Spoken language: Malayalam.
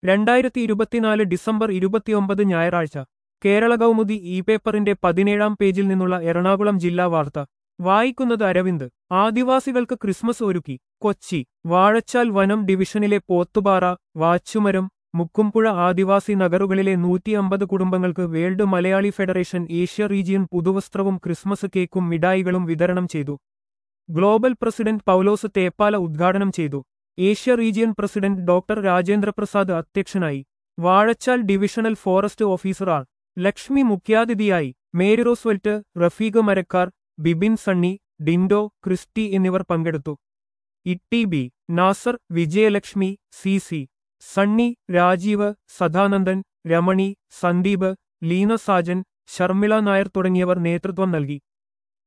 രണ്ടായിരത്തി ഇരുപത്തിനാല് ഡിസംബർ ഇരുപത്തിയൊമ്പത് ഞായറാഴ്ച കേരള കൗമുദി ഇ പേപ്പറിന്റെ പതിനേഴാം പേജിൽ നിന്നുള്ള എറണാകുളം ജില്ലാ വാർത്ത വായിക്കുന്നത് അരവിന്ദ് ആദിവാസികൾക്ക് ക്രിസ്മസ് ഒരുക്കി കൊച്ചി വാഴച്ചാൽ വനം ഡിവിഷനിലെ പോത്തുപാറ വാച്ചുമരം മുക്കുംപുഴ ആദിവാസി നഗറുകളിലെ നൂറ്റിയമ്പത് കുടുംബങ്ങൾക്ക് world Malayali federation Asia region പുതുവസ്ത്രവും ക്രിസ്മസ് കേക്കും മിഠായികളും വിതരണം ചെയ്തു ഗ്ലോബൽ പ്രസിഡന്റ് പൗലോസ് തേപ്പാല ഉദ്ഘാടനം ചെയ്തു Asia region president doctor Rajendraprasad അധ്യക്ഷനായി Vazhachal divisional forest officer R Lakshmi മുഖ്യാതിഥിയായി മേരി റോസ്വെൽറ്റ് റഫീഖ് മരക്കാർ ബിബിൻ സണ്ണി ഡിൻഡോ ക്രിസ്റ്റി എന്നിവർ പങ്കെടുത്തു Itty B Nasar Vijayalakshmi C C Sunny Rajeev Sadanandan Ramani Sandeep Leena Sajan Sharmila Nair തുടങ്ങിയവർ നേതൃത്വം നൽകി